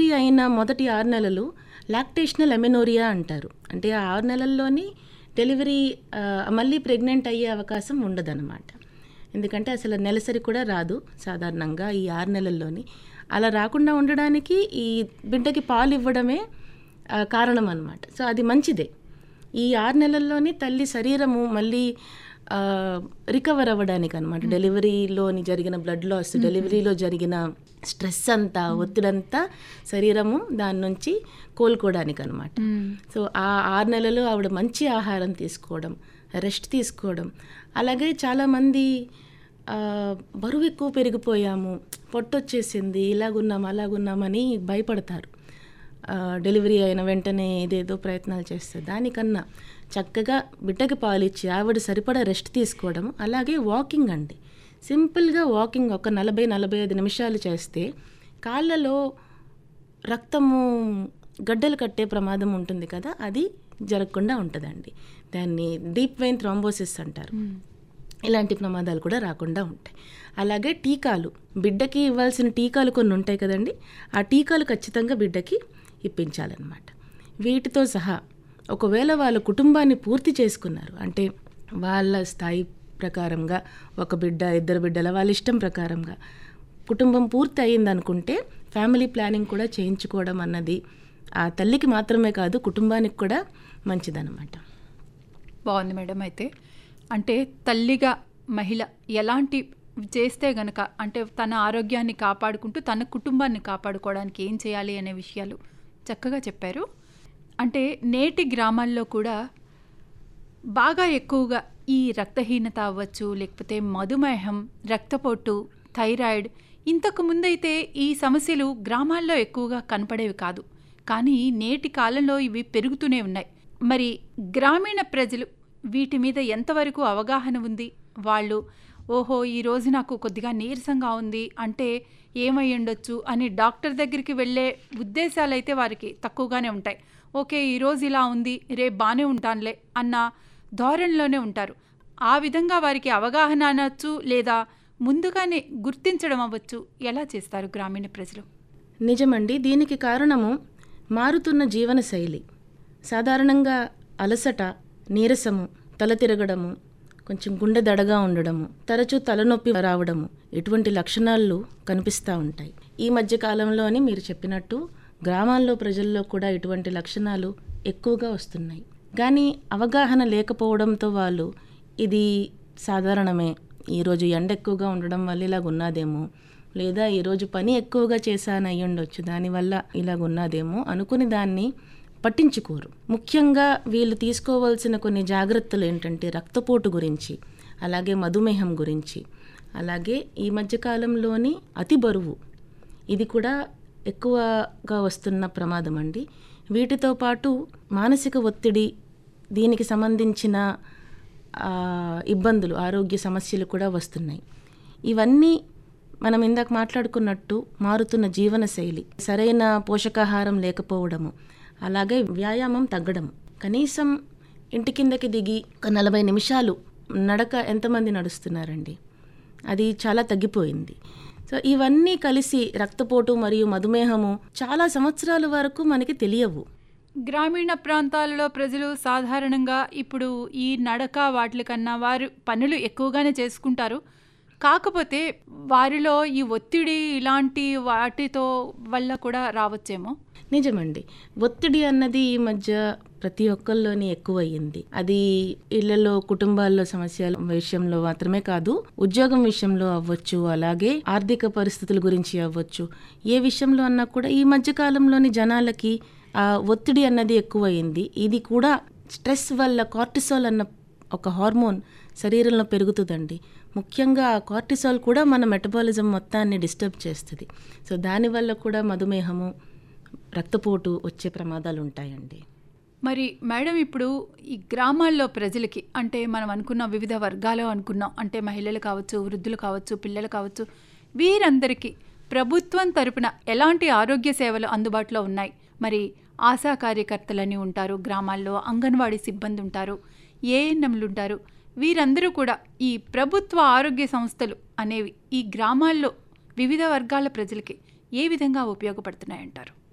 delivery అయిన మొదటి ఆరు నెలలు లాక్టేషనల్ ఎమెనోరియా అంటారు అంటే ఆ ఆరు నెలల్లోని డెలివరీ ఆ, మళ్ళీ ప్రెగ్నెంట్ అయ్యే అవకాశం ఉండదన్నమాట ఎందుకంటే అసలు నెలసరి కూడా రాదు సాధారణంగా ఈ ఆరు నెలల్లోని అలా రాకుండా ఉండడానికి ఈ బిడ్డకి పాలు ఇవ్వడమే ఆ, కారణం అన్నమాట సో అది మంచిదే ఈ ఆరు నెలల్లోని తల్లి శరీరము మళ్ళీ రికవర్ అవ్వడానికి అనమాట డెలివరీలోని జరిగిన బ్లడ్ లాస్ డెలివరీలో జరిగిన స్ట్రెస్ అంతా ఒత్తిడంతా శరీరము దాని నుంచి కోలుకోవడానికి అనమాట సో ఆ ఆరు నెలలు ఆవిడ మంచి ఆహారం తీసుకోవడం రెస్ట్ తీసుకోవడం అలాగే చాలామంది ఆ, బరువు ఎక్కువ పెరిగిపోయాము పొట్టొచ్చేసింది ఇలాగున్నాం అలాగున్నామని భయపడతారు ఆ, డెలివరీ అయిన వెంటనే ఏదేదో ప్రయత్నాలు చేస్తారు దానికన్నా చక్కగా బిడ్డకి పాలిచ్చి ఆవిడ సరిపడా రెస్ట్ తీసుకోవడం అలాగే వాకింగ్ అండి సింపుల్గా వాకింగ్ ఒక నలభై నలభై ఐదు నిమిషాలు చేస్తే కాళ్ళలో రక్తము గడ్డలు కట్టే ప్రమాదం ఉంటుంది కదా అది జరగకుండా ఉంటుందండి దాన్ని డీప్ వెయిన్ థ్రాంబోసిస్ అంటారు ఇలాంటి ప్రమాదాలు కూడా రాకుండా ఉంటాయి అలాగే టీకాలు బిడ్డకి ఇవ్వాల్సిన టీకాలు కొన్ని ఉంటాయి కదండి ఆ టీకాలు ఖచ్చితంగా బిడ్డకి ఇప్పించాలన్నమాట వీటితో సహా ఒకవేళ వాళ్ళ కుటుంబాన్ని పూర్తి చేసుకున్నారు అంటే వాళ్ళ స్థాయి ప్రకారంగా ఒక బిడ్డ ఇద్దరు బిడ్డల వాళ్ళ ఇష్టం ప్రకారంగా కుటుంబం పూర్తి అయింది అనుకుంటే ఫ్యామిలీ ప్లానింగ్ కూడా చేయించుకోవడం అన్నది ఆ తల్లికి మాత్రమే కాదు కుటుంబానికి కూడా మంచిదన్నమాట బాగుంది మేడం అయితే అంటే తల్లిగా మహిళ ఎలాంటి చేస్తే గనక అంటే తన ఆరోగ్యాన్ని కాపాడుకుంటూ తన కుటుంబాన్ని కాపాడుకోవడానికి ఏం చేయాలి అనే విషయాలు చక్కగా చెప్పారు అంటే నేటి గ్రామాల్లో కూడా బాగా ఎక్కువగా ఈ రక్తహీనత అవ్వచ్చు లేకపోతే మధుమేహం రక్తపోటు థైరాయిడ్ ఇంతకు ముందైతే ఈ సమస్యలు గ్రామాల్లో ఎక్కువగా కనపడేవి కాదు కానీ నేటి కాలంలో ఇవి పెరుగుతూనే ఉన్నాయి మరి గ్రామీణ ప్రజలు వీటి మీద ఎంతవరకు అవగాహన ఉంది వాళ్ళు ఓహో ఈ రోజు నాకు కొద్దిగా నీరసంగా ఉంది అంటే ఏమై ఉండొచ్చు అని డాక్టర్ దగ్గరికి వెళ్ళే ఉద్దేశాలు అయితే వారికి తక్కువగానే ఉంటాయి ఓకే ఈరోజు ఇలా ఉంది రేపు బాగానే ఉంటానులే అన్న ధోరణిలోనే ఉంటారు ఆ విధంగా వారికి అవగాహన అనొచ్చు లేదా ముందుగానే గుర్తించడం అవ్వచ్చు ఎలా చేస్తారు గ్రామీణ ప్రజలు నిజమండి దీనికి కారణము మారుతున్న జీవన శైలి సాధారణంగా అలసట నీరసము తల తిరగడము కొంచెం గుండె దడగా ఉండడము తరచూ తలనొప్పి రావడము ఇటువంటి లక్షణాలు కనిపిస్తూ ఉంటాయి ఈ మధ్య కాలంలోని మీరు చెప్పినట్టు గ్రామాల్లో ప్రజల్లో కూడా ఇటువంటి లక్షణాలు ఎక్కువగా వస్తున్నాయి కానీ అవగాహన లేకపోవడంతో వాళ్ళు ఇది సాధారణమే ఈరోజు ఎండ ఎక్కువగా ఉండడం వల్ల ఇలాగ ఉన్నదేమో లేదా ఈరోజు పని ఎక్కువగా చేశాను అయ్యి ఉండొచ్చు దానివల్ల ఇలాగ ఉన్నదేమో అనుకుని దాన్ని పట్టించుకోరు ముఖ్యంగా వీళ్ళు తీసుకోవాల్సిన కొన్ని జాగ్రత్తలు ఏంటంటే రక్తపోటు గురించి అలాగే మధుమేహం గురించి అలాగే ఈ మధ్యకాలంలోని అతి బరువు ఇది కూడా ఎక్కువగా వస్తున్న ప్రమాదం అండి వీటితో పాటు మానసిక ఒత్తిడి దీనికి సంబంధించిన ఆ, ఇబ్బందులు ఆరోగ్య సమస్యలు కూడా వస్తున్నాయి ఇవన్నీ మనం ఇందాక మాట్లాడుకున్నట్టు మారుతున్న జీవన శైలి సరైన పోషకాహారం లేకపోవడము అలాగే వ్యాయామం తగ్గడం కనీసం ఇంటి కిందకి దిగి ఒక నలభై నిమిషాలు నడక ఎంతమంది నడుస్తున్నారండి అది చాలా తగ్గిపోయింది సో ఇవన్నీ కలిసి రక్తపోటు మరియు మధుమేహము చాలా సంవత్సరాల వరకు మనకి తెలియవు గ్రామీణ ప్రాంతాలలో ప్రజలు సాధారణంగా ఇప్పుడు ఈ నడక వాటి కన్నా వారు పనులు ఎక్కువగానే చేసుకుంటారు కాకపోతే వారిలో ఈ ఒత్తిడి ఇలాంటి వాటితో వల్ల కూడా రావచ్చేమో నిజమండి ఒత్తిడి అన్నది ఈ మధ్య ప్రతి ఒక్కరిలోని ఎక్కువయ్యింది అది ఇళ్లలో కుటుంబాల్లో సమస్యల విషయంలో మాత్రమే కాదు ఉద్యోగం విషయంలో అవ్వచ్చు అలాగే ఆర్థిక పరిస్థితుల గురించి అవ్వచ్చు ఏ విషయంలో అన్నా కూడా ఈ మధ్య కాలంలోని జనాలకి ఆ ఒత్తిడి అన్నది ఎక్కువయింది ఇది కూడా స్ట్రెస్ వల్ల కార్టిసాల్ అన్న ఒక హార్మోన్ శరీరంలో పెరుగుతుందండి ముఖ్యంగా ఆ కార్టిసాల్ కూడా మన మెటబాలిజం మొత్తాన్ని డిస్టర్బ్ చేస్తుంది సో దానివల్ల కూడా మధుమేహము రక్తపోటు వచ్చే ప్రమాదాలు ఉంటాయండి మరి మేడం ఇప్పుడు ఈ గ్రామాల్లో ప్రజలకి అంటే మనం అనుకున్న వివిధ వర్గాలు అనుకున్నాం అంటే మహిళలు కావచ్చు వృద్ధులు కావచ్చు పిల్లలు కావచ్చు వీరందరికీ ప్రభుత్వం తరపున ఎలాంటి ఆరోగ్య సేవలు అందుబాటులో ఉన్నాయి మరి ఆశా కార్యకర్తలని ఉంటారు గ్రామాల్లో అంగన్వాడీ సిబ్బంది ఉంటారు ఏఎన్ఎంలు ఉంటారు వీరందరూ కూడా ఈ ప్రభుత్వ ఆరోగ్య సంస్థలు అనేవి ఈ గ్రామాల్లో వివిధ వర్గాల ప్రజలకి ఏ విధంగా ఉపయోగపడుతున్నాయంటారు